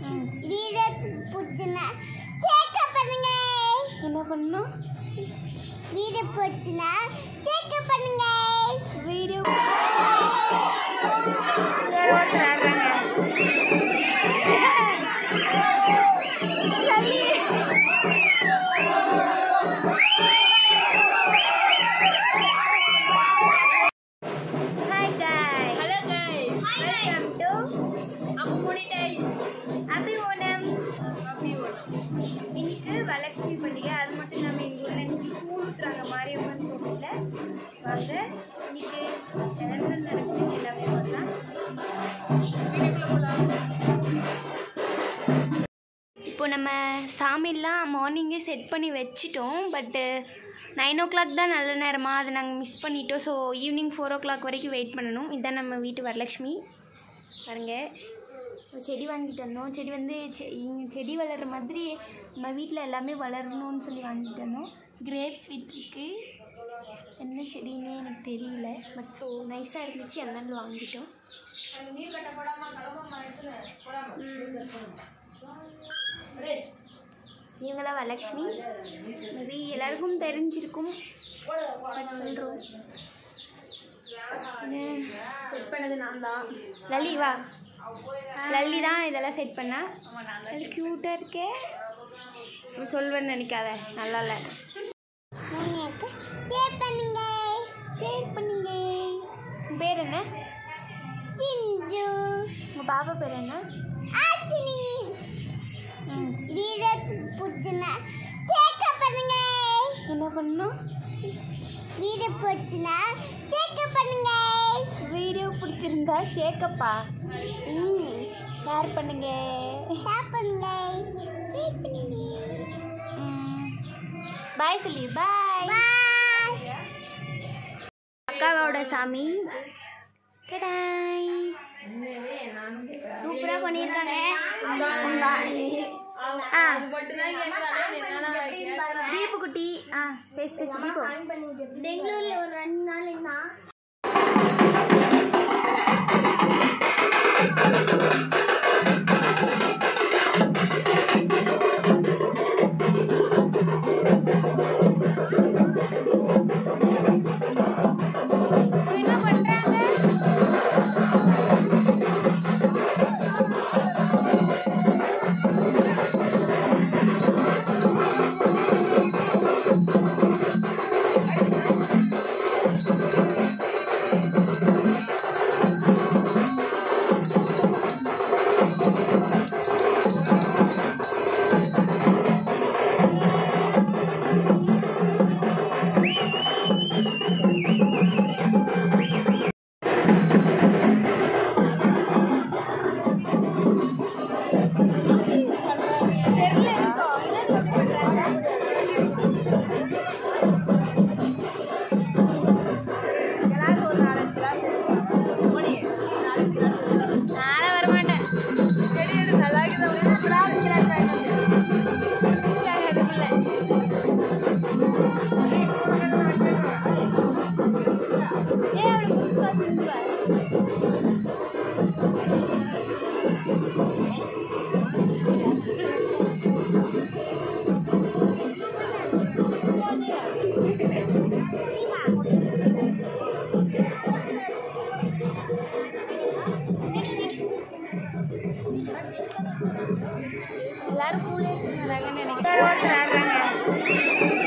Video பிடிச்சுனா கேட்க பண்ணுங்க என்ன பண்ணணும் வீடியோ பிடிச்சுனா கேட்க பண்ணுங்க video hi guys hello guys welcome to அப்போ மணி time happy Onam happy Onam இன்னைக்கு வரலட்சுமி பண்டிகை அது மட்டும் இல்லாமல் எங்கள் ஊரில் இன்னைக்கு கூழ் ஊற்றுறாங்க மாரியம்மன் கோவிலில் வாங்க இன்னைக்கு என்னென்ன நடக்குதுன்னு எல்லாமே பார்க்கலாம் வீடியோக்குள்ள போலாம் இப்போ நம்ம சாமியெல்லாம் மார்னிங்கே செட் பண்ணி வச்சிட்டோம் பட்டு நைன் ஓ கிளாக் தான் நல்ல நேரமாக அதை நாங்கள் மிஸ் பண்ணிட்டோம் so evening four o'clock வரைக்கும் வெயிட் பண்ணணும் இதுதான் நம்ம வீட்டு வரலட்சுமி பாருங்க ஒரு செடி வாங்கிட்டு வந்தோம் செடி வந்து செ- இங்க செடி வளர்கிற மாதிரி நம்ம வீட்டில் எல்லாமே வளரணும்னு சொல்லி வாங்கிட்டு வந்தோம் கிரேப்ஸ் விட்டுருக்கு என்ன செடின்னே எனக்கு தெரியல பட் ஸோ நைஸாக இருந்துச்சு அதனால வாங்கிட்டோம் நீர் கட்ட போடாம கடமை மனசுல போடாம இவங்க தான் வரலட்சுமி மேபி எல்லாருக்கும் தெரிஞ்சிருக்கும் பட் சொல்கிறோம் செட் பண்ணது நான் தான் லல்லி வா லல்லி தான் இதெல்லாம் செட் பண்ணா அது க்யூட்டாக இருக்கே அப்படி சொல்வேன்னு நினைக்காத நல்லா இல்லை உங்களுக்கு ஷேர் பண்ணுங்க ஷேர் பண்ணுங்க உன் பேர் என்ன சிந்து உங்கள் பாப்பா பேர் என்ன ஆச்சினி வீடியோ பிடிச்சுனா கேட்க பண்ணுங்க என்ன பண்ணணும் வீடியோ பிடிச்சுனா கேட்க பண்ணுங்க வீடியோ பிடிச்சிருந்தா ஷேக்கப்பா ம் ஷேர் பண்ணுங்க ஷேர் பண்ணுங்க ஷேர் பண்ணுங்க பாய் சொல்லி பாய் பாய் அக்காவோட சாமி கடாய் சூப்பராக பண்ணியிருக்காங்க ஆ மட்டும்தான் கேட்கறானே என்னடா தீபு குட்டி ஆ பேசு பேசு தீபு பெங்களூர்ல ஒரு ரெண்டு நாள் இருந்தான் என்ன பண்ணுறாங்க கிளாஸ் ஒரு நாலஞ்சு கிளாஸ் மணி நாலஞ்சு கிளாஸ் நாளை வரமாட்டேன் செடி எடுத்து நல்லா இருக்குது கிளாஸ் கிளாஸ் ஏ அவளுக்கு புதுசா செஞ்சுருவா எல்லாரும் கூலே வராங்கன்னு நினைக்கிறேன்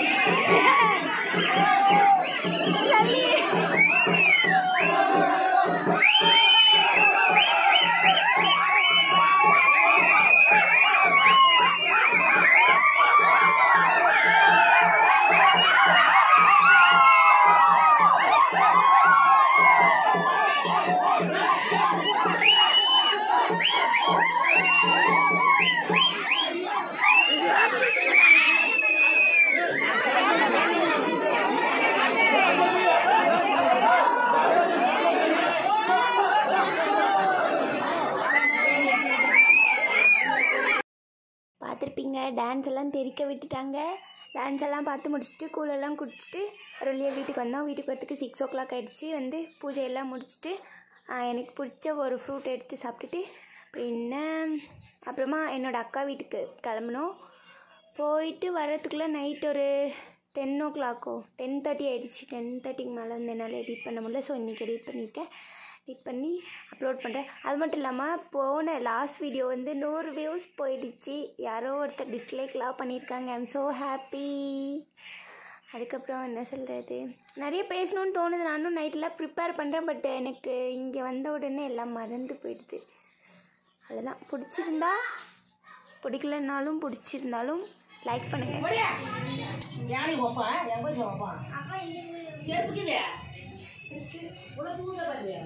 பார்த்துருப்பீங்க டான்ஸ் எல்லாம் தெறிக்க விட்டுட்டாங்க டான்ஸ் எல்லாம் பார்த்து முடிச்சுட்டு கூழெல்லாம் குடிச்சிட்டு ஒரு வழியாக வீட்டுக்கு வந்தோம் வீட்டுக்கு வரத்துக்கு சிக்ஸ் ஓ கிளாக் ஆகிடுச்சு வந்து பூஜையெல்லாம் முடிச்சுட்டு ஆ, எனக்கு பிடிச்ச ஒரு ஃப்ரூட் எடுத்து சாப்பிட்டுட்டு பின்ன அப்புறமா என்னோடய அக்கா வீட்டுக்கு கிளம்புனோம் போயிட்டு வர்றதுக்குள்ளே நைட் ஒரு டென் ஓ கிளாக்கோ டென் தேர்ட்டி ஆகிடுச்சு டென் தேர்ட்டிக்கு மேலே வந்து என்னால் எடிட் பண்ண முடியல ஸோ இன்றைக்கி எடிட் பண்ணியிருக்கேன் எடிட் பண்ணி அப்லோட் பண்ணுறேன் அது மட்டும் இல்லாமல் போன லாஸ்ட் வீடியோ வந்து நூறு வியூஸ் போயிடுச்சு யாரோ ஒருத்தர் டிஸ்லைக்லாம் பண்ணியிருக்காங்க ஐம் ஸோ ஹாப்பி அதுக்கப்புறம் என்ன சொல்கிறது நிறைய பேசணும்னு தோணுது நானும் நைட்டெலாம் ப்ரிப்பேர் பண்ணுறேன் பட் எனக்கு இங்கே வந்த உடனே எல்லாம் மறந்து போயிடுது அவ்வளோதான் பிடிச்சிருந்தா பிடிக்கலனாலும் பிடிச்சிருந்தாலும் லைக் பண்ணுங்கள் யானை வைப்பா எப்படி வைப்பான் செருப்புக்குது உனக்கு ஊர்ல பாத்தியா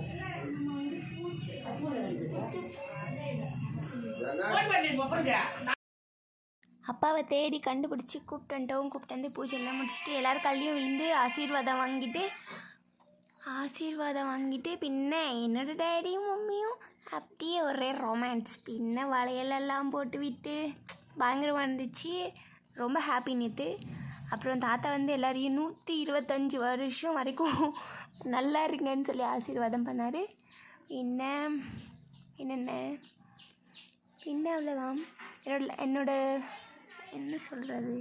ஃபோன் பண்ணி வைப்பாங்க அப்பாவை தேடி கண்டுபிடிச்சி கூப்பிட்டு வந்துட்டோம் கூப்பிட்டு வந்து பூஜை எல்லாம் முடிச்சுட்டு எல்லோரும் கல்லையும் விழுந்து ஆசீர்வாதம் வாங்கிட்டு ஆசீர்வாதம் வாங்கிட்டு பின்ன என்னோட டேடியும் மம்மியும் அப்படியே ஒரே ரொமான்ஸ் பின்ன வளையலெல்லாம் போட்டு விட்டு பயங்கரமாக இருந்துச்சு ரொம்ப ஹாப்பி நேற்று அப்புறம் தாத்தா வந்து எல்லாரையும் நூற்றி இருபத்தஞ்சி வருஷம் வரைக்கும் நல்லா இருங்கன்னு சொல்லி ஆசீர்வாதம் பண்ணார் என்ன என்னென்ன பின்ன அவ்வளோதான் என்னோட என்னோட என்ன சொல்கிறது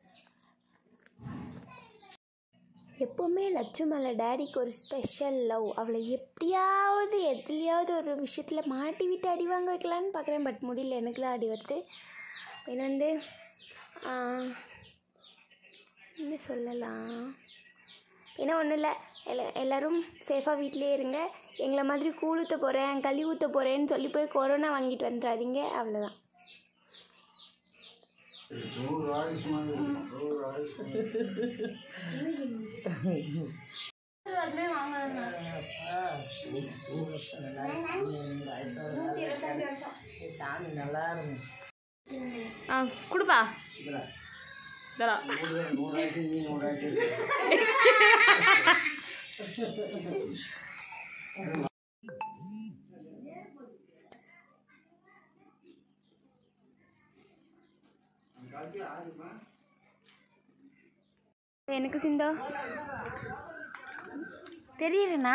எப்போவுமே லட்சு மேலே டேடிக்கு ஒரு ஸ்பெஷல் லவ் அவளை எப்படியாவது எதுலையாவது ஒரு விஷயத்தில் மாட்டி விட்டு அடி வாங்க வைக்கலான்னு பார்க்குறேன் பட் முடியல எனக்கு தான் அடி வருது என்ன வந்து ஆ, என்ன சொல்லலாம் ஏன்னா ஒன்றும் இல்லை எல்லா எல்லோரும் சேஃபாக வீட்டிலே இருங்க எங்களை மாதிரி கூழ் ஊற்ற போகிறேன் களி ஊற்ற போகிறேன்னு சொல்லி போய் கொரோனா வாங்கிட்டு வந்துடாதீங்க அவ்வளோதான் சாமி நல்லா இருக்கும் ஆ கொடுப்பா எனக்கு சிந்தோ தெரியலண்ணா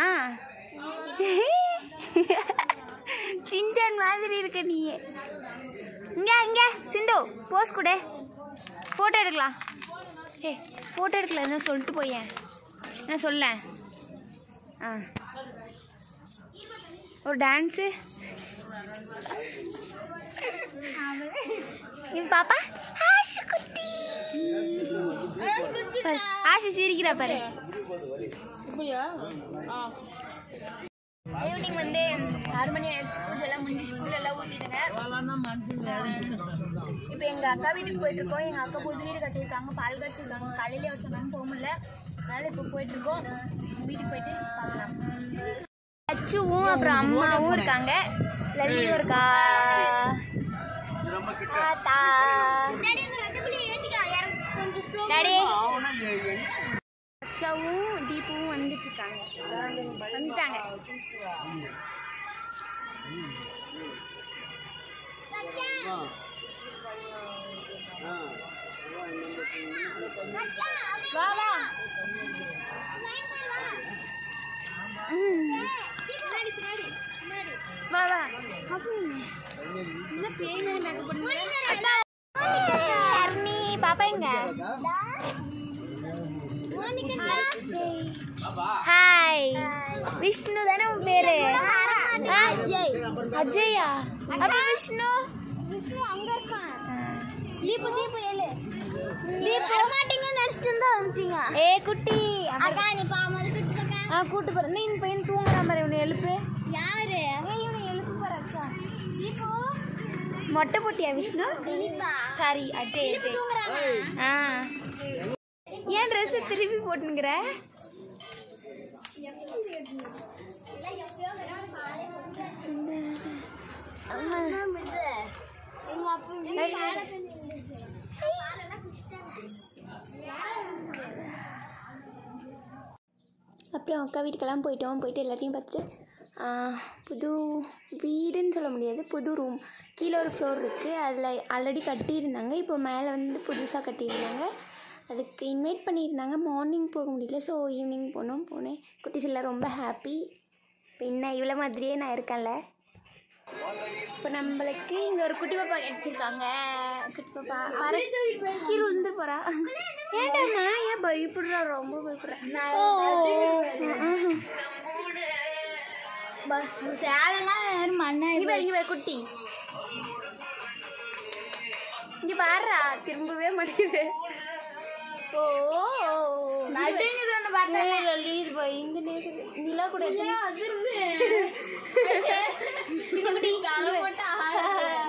சிஞ்சன் மாதிரி இருக்க நீ இங்க இங்க சிந்து போஸ் கொடு ஃபோட்டோ எடுக்கலாம் ஏ ஃபோட்டோ எடுக்கல என்ன சொல்லிட்டு போயேன் என்ன சொல்ல ஆ ஒரு டான்ஸு இது பாப்பா ஆஷு குட்டி பாரு, ஆஷு சிரிக்கிறா பாரு ஈவினிங் வந்து ஆறு மணி ஆயிடுச்சு பூஜை எல்லாம் முடிஞ்சு ஸ்கூல்ல எல்லாம் ஊத்திட்டுங்க இப்போ எங்க அக்கா வீட்டுக்கு போயிட்டு இருக்கோம் எங்க அக்கா புது வீடு கட்டியிருக்காங்க பால் காய்ச்சிருக்காங்க காலையில ஒரு சொன்னாங்க போக முடியல அதனால இப்போ போயிட்டு இருக்கோம் வீட்டுக்கு போயிட்டு பார்க்கலாம் அச்சுவும் அப்புறம் அம்மாவும் இருக்காங்க லல்லியும் இருக்கா தாத்தா டாடி அக்ஷாவும் தீபுவும் வந்துட்டு இருக்காங்க வந்துட்டாங்க வா வா ம். வா வா என்ன பேய் மாதிரி மேக்கப் பண்ணுங்க அருணி பாப்பா எங்க ஹாய் விஷ்ணு தானே உன் பேரு அஜய் அஜயா அப்ப விஷ்ணு விஷ்ணு அங்க இருக்கான் தீபு தீபு ஏழு தீபு மாட்டீங்க நடிச்சிட்டு இருந்தா வந்துட்டீங்க ஏ குட்டி அக்கா நீ பாமல் கூட்டு ஆ கூட்டு போற நீ இந்த பையன் தூங்குற மாதிரி இவனை எழுப்பு யாரு இவனை எழுப்பு பாரு அக்கா தீபு மொட்டை போட்டியா விஷ்ணு சாரி அஜய் அஜய் ஆ ஏன் ட்ரெஸ் திருப்பி போட்டுங்கிற அப்புறம் அக்கா வீட்டுக்கெல்லாம் போயிட்டோம் போயிட்டு எல்லாத்தையும் பார்த்துட்டு ஆ, புது வீடுன்னு சொல்ல முடியாது புது ரூம் கீழே ஒரு ஃப்ளோர் இருக்குது அதில் ஆல்ரெடி கட்டியிருந்தாங்க இப்போ மேலே வந்து புதுசாக கட்டியிருந்தாங்க அதுக்கு இன்வைட் பண்ணியிருந்தாங்க மார்னிங் போக முடியல ஸோ ஈவினிங் போனோம் போனேன் குட்டிஸ் எல்லாம் ரொம்ப ஹாப்பி பின்ன இவ்வளோ மாதிரியே நான் இருக்கேன்ல இப்போ நம்மளுக்கு இங்கே ஒரு குட்டி பாப்பா கிடச்சிருக்காங்க குட்டி பாப்பா பாரு கீழே விழுந்து போகிறா ஏண்டாம்மா ஏன் பயப்படுறா ரொம்ப பயப்படுறா சேலெல்லாம் வேறு மண்ணா இங்கே பாரு இங்கே பாரு குட்டி இங்கே பாருடா திரும்பவே மாட்டேங்குது ஓ நடுங்குது ஒன்று பார்த்தா லீஸ் பாய் இங்கே நேக்குது நிலா கூட இங்கே குட்டி இங்க பாரு.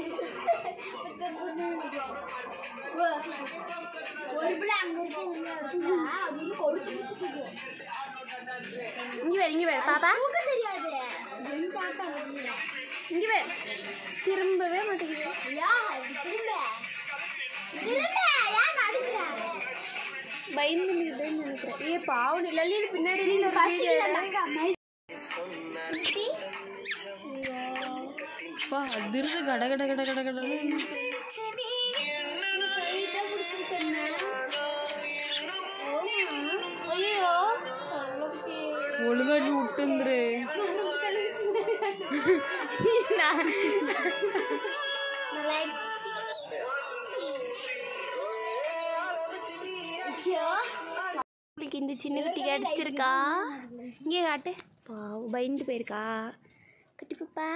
ஒரு பிள்ளை அங்கே இருக்கு உள்ள இருக்குங்க அது வந்து கொடுத்து பிடிச்சிட்டு இருக்கு. இங்கே வேறு இங்கே வேறு பாப்பா தூக்க தெரியாது ரெண்டு ஆட்டம் வருது. இங்கே வேறு திரும்பவே மாட்டேங்குது ஐயா, இது திரும்ப திரும்ப ஏன் நடுங்குற? பயந்து நிற்குதுன்னு நினைக்கிறேன் ஏ பாவம் இல்லை பின்னாடி ஒரு பசியில வீடு. தங்க, மை- குட்டி. அப்பா அதிர்ந்து கட கட கட கட கட ஐயோ ஒழுங்காட்டி விட்டுந்துரு உங்களுக்கு இந்த சின்ன குட்டி கிடைச்சிருக்கா இங்கே காட்டு பாவம் பயந்து போயிருக்கா குட்டி பாப்பா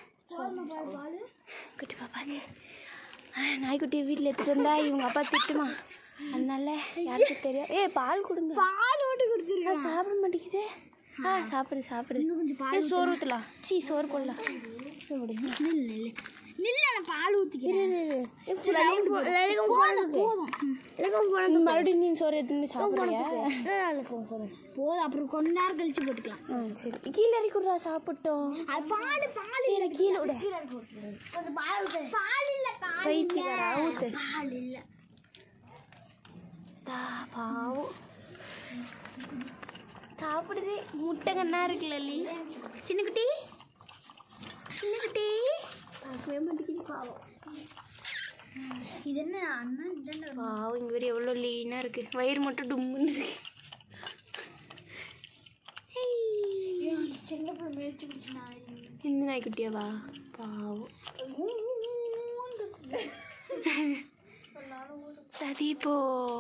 குட்டி பாப்பாங்க நாய்க்குட்டியை வீட்டில் எடுத்துட்டு வந்தா இவங்க அப்பா திட்டுமா அதனால யாருக்கு தெரியும் ஏய் பால் கொடுங்க பால் ஓட்டு குடிச்சிருக்கேன் சாப்பிட மாட்டேங்குது ஆ சாப்பிடு சாப்பிடு கொஞ்சம் ஏய், சோறு ஊற்றலாம் சீ சோறு போடலாம் நில்லு நில்லு நில்லு நான் பால் ஊற்றிக்கிறேன் போதும் மறுபடியும் நீ சோறு எடுத்து சாப்பிடுறியா போதும் அப்புறம் கொஞ்ச நேரம் கழிச்சு போட்டுக்கலாம் ஆ சரி கீழே இறக்கி விட்றா சாப்பிட்டோம் அது பால் பால் இல்ல கீழே விட கொஞ்சம் பால் ஊத்து பால் இல்ல பால் பைத்தியக்காரா ஊத்து பால் இல்ல தா பாவம் சாப்பிடுது முட்டை கண்ணா இருக்குல்ல லீ சின்ன குட்டி சின்ன குட்டி பார்க்கவே மாட்டேங்குது பாவம் இது என்ன அண்ணா இது பாவம் இங்கே வேறு எவ்வளோ லீனாக இருக்கு வயிறு மட்டும் டும்முன்னு இருக்கு சின்ன பிள்ளை முயற்சி பிடிச்சினா இந்த நாய்க்குட்டியாவா பாவம் சதீப்போ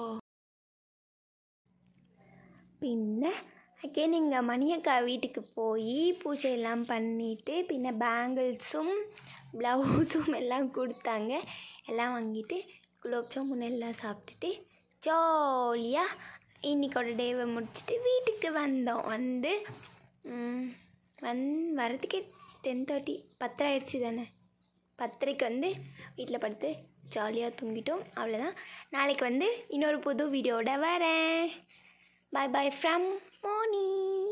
பின்ன அகேன் எங்கள் மணியக்கா வீட்டுக்கு போய் பூஜை எல்லாம் பண்ணிட்டு பின்ன பேங்கிள்ஸும் ப்ளவுஸும் எல்லாம் கொடுத்தாங்க எல்லாம் வாங்கிட்டு குலோப் ஜாமுன் எல்லாம் சாப்பிட்டுட்டு ஜாலியாக இன்னைக்கோட டேவை முடிச்சுட்டு வீட்டுக்கு வந்தோம் வந்து ம், வந் வரதுக்கே டென் தேர்ட்டி பத்தரை ஆயிடுச்சு தானே பத்தரைக்கு வந்து வீட்டில் படுத்து ஜாலியாக தூங்கிட்டோம் அவ்வளோதான் நாளைக்கு வந்து இன்னொரு புது வீடியோட வரேன் bye bye from Moni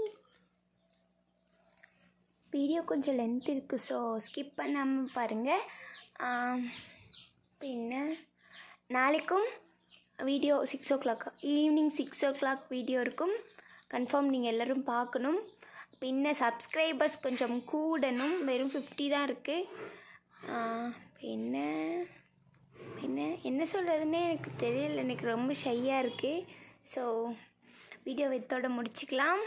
video கொஞ்சம் லென்த் இருக்குது ஸோ ஸ்கிப் பண்ணாமல் பாருங்கள் பின்ன நாளைக்கும் video six o'clock evening six o'clock video இருக்கும் கன்ஃபார்ம் நீங்கள் எல்லோரும் பார்க்கணும் பின்ன சப்ஸ்கிரைபர்ஸ் கொஞ்சம் கூடணும் வெறும் ஃபிஃப்டி தான் இருக்குது பின்ன பின்ன என்ன சொல்கிறதுனே எனக்கு தெரியல எனக்கு ரொம்ப ஷையாக இருக்குது ஸோ வீடியோ வித்தோட முடிச்சுக்கலாம்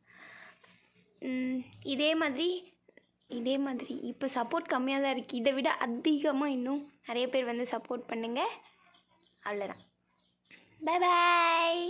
ம், இதே மாதிரி இதே மாதிரி இப்போ சப்போர்ட் கம்மியாக தான் இருக்குது இதை விட அதிகமாக இன்னும் நிறைய பேர் வந்து சப்போர்ட் பண்ணுங்கள் அவ்வளோதான் பை பாய்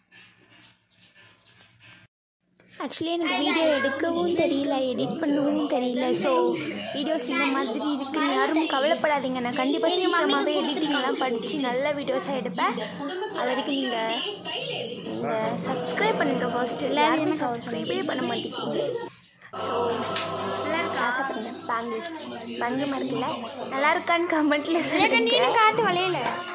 ஆக்சுவலி எனக்கு வீடியோ எடுக்கவும் தெரியல எடிட் பண்ணவும் தெரியல ஸோ வீடியோஸ் இந்த மாதிரி இருக்குன்னு யாரும் கவலைப்படாதீங்க நான் கண்டிப்பாக சீக்கிரமாகவே எடிட்டிங்லாம் படித்து நல்ல வீடியோஸாக எடுப்பேன் அது வரைக்கும் நீங்கள் நீங்கள் சப்ஸ்கிரைப் பண்ணுங்கள் ஃபர்ஸ்ட்டு யாருமே சப்ஸ்கிரைபே பண்ண மாட்டேங்கிறீங்க ஸோ நல்லா இருக்கு ஆசைப்படுங்க பேங்கிள் பங்கமாக இருக்குல்ல நல்லா இருக்கான்னு கமெண்ட்டில் சொல்லுங்க காட்டு வளையல